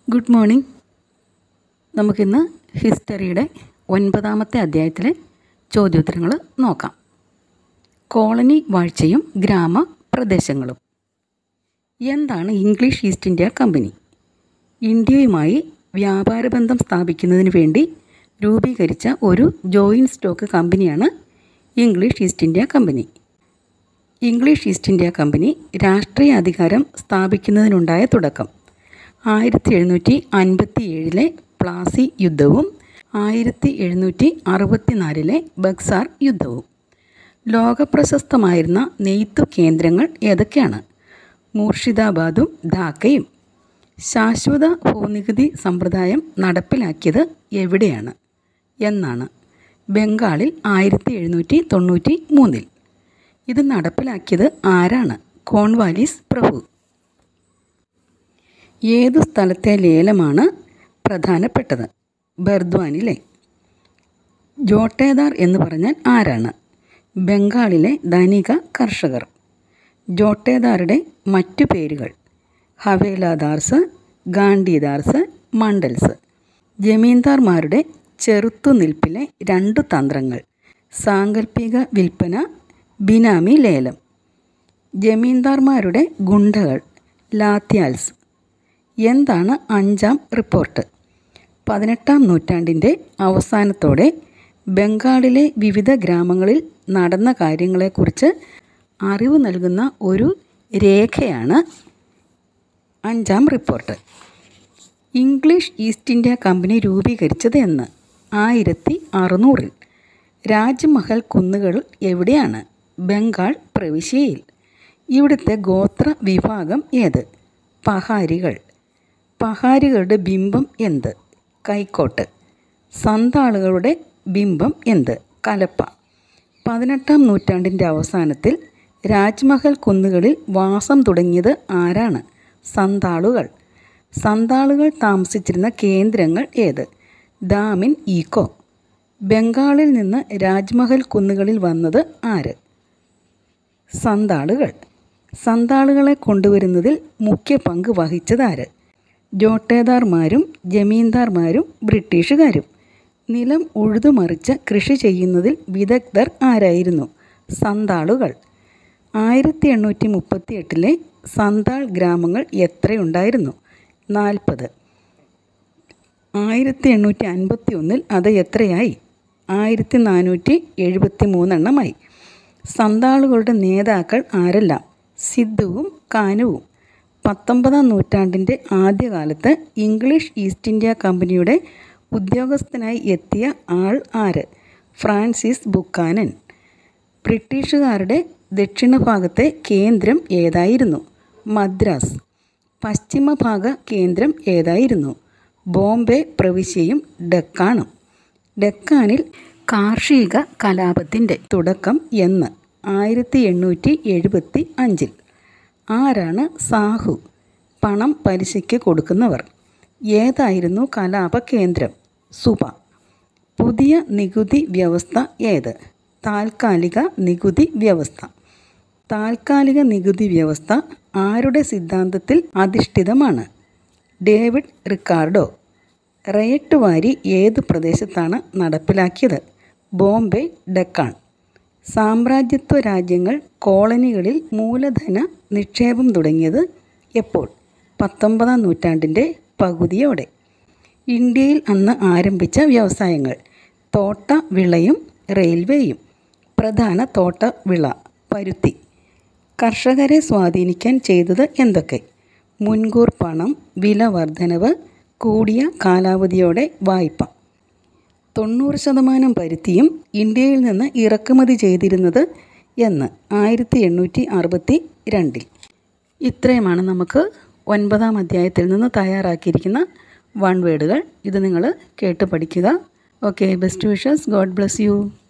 good morning നമുക്കിന്ന് ഹിസ്റ്ററിയുടെ ഒൻപതാമത്തെ അധ്യായത്തിലെ ചോദ്യോത്തരങ്ങൾ നോക്കാം കോളനി വാഴ്ചയും ഗ്രാമപ്രദേശങ്ങളും എന്താണ് ഇംഗ്ലീഷ് ഈസ്റ്റ് ഇന്ത്യ കമ്പനി ഇന്ത്യയുമായി വ്യാപാര ബന്ധം സ്ഥാപിക്കുന്നതിന് വേണ്ടി രൂപീകരിച്ച ഒരു ജോയിൻറ്റ് സ്റ്റോക്ക് കമ്പനിയാണ് English East India Company English East India Company രാഷ്ട്രീയ അധികാരം സ്ഥാപിക്കുന്നതിനുണ്ടായ തുടക്കം ആയിരത്തി എഴുന്നൂറ്റി അൻപത്തി ഏഴിലെ പ്ലാസി യുദ്ധവും ആയിരത്തി എഴുന്നൂറ്റി അറുപത്തിനാലിലെ ബക്സാർ യുദ്ധവും ലോകപ്രശസ്തമായിരുന്ന നെയ്ത്തു കേന്ദ്രങ്ങൾ ഏതൊക്കെയാണ് മൂർഷിദാബാദും ധാക്കയും ശാശ്വത ഭൂനികുതി സമ്പ്രദായം നടപ്പിലാക്കിയത് എവിടെയാണ് എന്നാണ് ബംഗാളിൽ ആയിരത്തി എഴുന്നൂറ്റി തൊണ്ണൂറ്റി മൂന്നിൽ ഇത് നടപ്പിലാക്കിയത് ആരാണ് കോൺവാലിസ് പ്രഭു ഏതു സ്ഥലത്തെ ലേലമാണ് പ്രധാനപ്പെട്ടത് ബർദ്വാനിലെ ജോട്ടേദാർ എന്ന് പറഞ്ഞാൽ ആരാണ് ബംഗാളിലെ ധനിക കർഷകർ ജോട്ടേദാറുടെ മറ്റു പേരുകൾ ഹവേലാദാർസ് ഗാന്ധിദാർസ് മണ്ഡൽസ് ജമീന്ദാർമാരുടെ ചെറുത്തുനിൽപ്പിലെ രണ്ടു തന്ത്രങ്ങൾ സാങ്കല്പിക വിൽപ്പന ബിനാമി ലേലം ജമീന്ദാർമാരുടെ ഗുണ്ടകൾ ലാത്യാൽസ് എന്താണ് അഞ്ചാം റിപ്പോർട്ട് പതിനെട്ടാം നൂറ്റാണ്ടിൻ്റെ അവസാനത്തോടെ ബംഗാളിലെ വിവിധ ഗ്രാമങ്ങളിൽ നടന്ന കാര്യങ്ങളെക്കുറിച്ച് അറിവ് നൽകുന്ന ഒരു രേഖയാണ് അഞ്ചാം report English East India Company രൂപീകരിച്ചത് എന്ന് ആയിരത്തി അറുന്നൂറിൽ രാജ്മഹൽ കുന്നുകൾ എവിടെയാണ് ബംഗാൾ പ്രവിശ്യയിൽ ഇവിടുത്തെ ഗോത്ര വിഭാഗം ഏത് പഹാരികൾ പഹാരികളുടെ ബിംബം എന്ത് കൈക്കോട്ട് സന്താളുകളുടെ ബിംബം എന്ത് കലപ്പ പതിനെട്ടാം നൂറ്റാണ്ടിൻ്റെ അവസാനത്തിൽ രാജ്മഹൽ കുന്നുകളിൽ വാസം തുടങ്ങിയത് ആരാണ് സന്താളുകൾ സന്താളുകൾ താമസിച്ചിരുന്ന കേന്ദ്രങ്ങൾ ഏത് ദാമിൻ ഈക്കോ ബംഗാളിൽ നിന്ന് രാജ്മഹൽ കുന്നുകളിൽ വന്നത് ആര് സന്താളുകൾ സന്താളുകളെ കൊണ്ടുവരുന്നതിൽ മുഖ്യ പങ്ക് വഹിച്ചതാര് ജോട്ടേദാർമാരും ജമീന്ദാർമാരും ബ്രിട്ടീഷുകാരും നിലം ഉഴുതുമറിച്ച് കൃഷി ചെയ്യുന്നതിൽ വിദഗ്ധർ ആരായിരുന്നു സന്താളുകൾ ആയിരത്തി എണ്ണൂറ്റി മുപ്പത്തി എട്ടിലെ സന്താൾ ഗ്രാമങ്ങൾ എത്രയുണ്ടായിരുന്നു നാൽപ്പത് ആയിരത്തി എണ്ണൂറ്റി അൻപത്തി ഒന്നിൽ അത് എത്രയായി ആയിരത്തി നാനൂറ്റി എഴുപത്തി മൂന്നെണ്ണമായി സന്താളുകളുടെ നേതാക്കൾ ആരെല്ലാം സിദ്ധുവും കാനുവും പത്തൊമ്പതാം നൂറ്റാണ്ടിൻ്റെ ആദ്യകാലത്ത് ഇംഗ്ലീഷ് ഈസ്റ്റ് ഇന്ത്യ കമ്പനിയുടെ ഉദ്യോഗസ്ഥനായി എത്തിയ ആൾ ആര് ഫ്രാൻസിസ് ബുക്കാനൻ ബ്രിട്ടീഷുകാരുടെ ദക്ഷിണഭാഗത്തെ കേന്ദ്രം ഏതായിരുന്നു മദ്രാസ് പശ്ചിമഭാഗ കേന്ദ്രം ഏതായിരുന്നു ബോംബെ പ്രവിശ്യയും ഡക്കാണും ഡക്കാനിൽ കാർഷിക കലാപത്തിൻ്റെ തുടക്കം എന്ന് ആയിരത്തി എണ്ണൂറ്റി എഴുപത്തി അഞ്ചിൽ ആരാണ് സാഹു പണം പലിശയ്ക്ക് കൊടുക്കുന്നവർ ഏതായിരുന്നു കലാപ കേന്ദ്രം സുബ പുതിയ നികുതി വ്യവസ്ഥ ഏത് താൽക്കാലിക നികുതി വ്യവസ്ഥ താൽക്കാലിക നികുതി വ്യവസ്ഥ ആരുടെ സിദ്ധാന്തത്തിൽ അധിഷ്ഠിതമാണ് ഡേവിഡ് റിക്കാർഡോ റേറ്റ് വാരി ഏത് പ്രദേശത്താണ് നടപ്പിലാക്കിയത് ബോംബെ ഡക്കാൻ സാമ്രാജ്യത്വ രാജ്യങ്ങൾ കോളനികളിൽ മൂലധന നിക്ഷേപം തുടങ്ങിയത് എപ്പോൾ പത്തൊമ്പതാം നൂറ്റാണ്ടിൻ്റെ പകുതിയോടെ ഇന്ത്യയിൽ അന്ന് ആരംഭിച്ച വ്യവസായങ്ങൾ തോട്ട വിളയും റെയിൽവേയും പ്രധാന തോട്ട വിള പരുത്തി കർഷകരെ സ്വാധീനിക്കാൻ ചെയ്തത് എന്തൊക്കെ മുൻകൂർ പണം വില വർധനവ് കൂടിയ കാലാവധിയോടെ വായ്പ തൊണ്ണൂറ് ശതമാനം പരുത്തിയും ഇന്ത്യയിൽ നിന്ന് ഇറക്കുമതി ചെയ്തിരുന്നത് എന്ന് ആയിരത്തി എണ്ണൂറ്റി അറുപത്തി രണ്ടിൽ ഇത്രയുമാണ് നമുക്ക് ഒൻപതാം അധ്യായത്തിൽ നിന്ന് തയ്യാറാക്കിയിരിക്കുന്ന വൺ വേർഡുകൾ ഇത് നിങ്ങൾ കേട്ട് പഠിക്കുക okay best wishes God bless U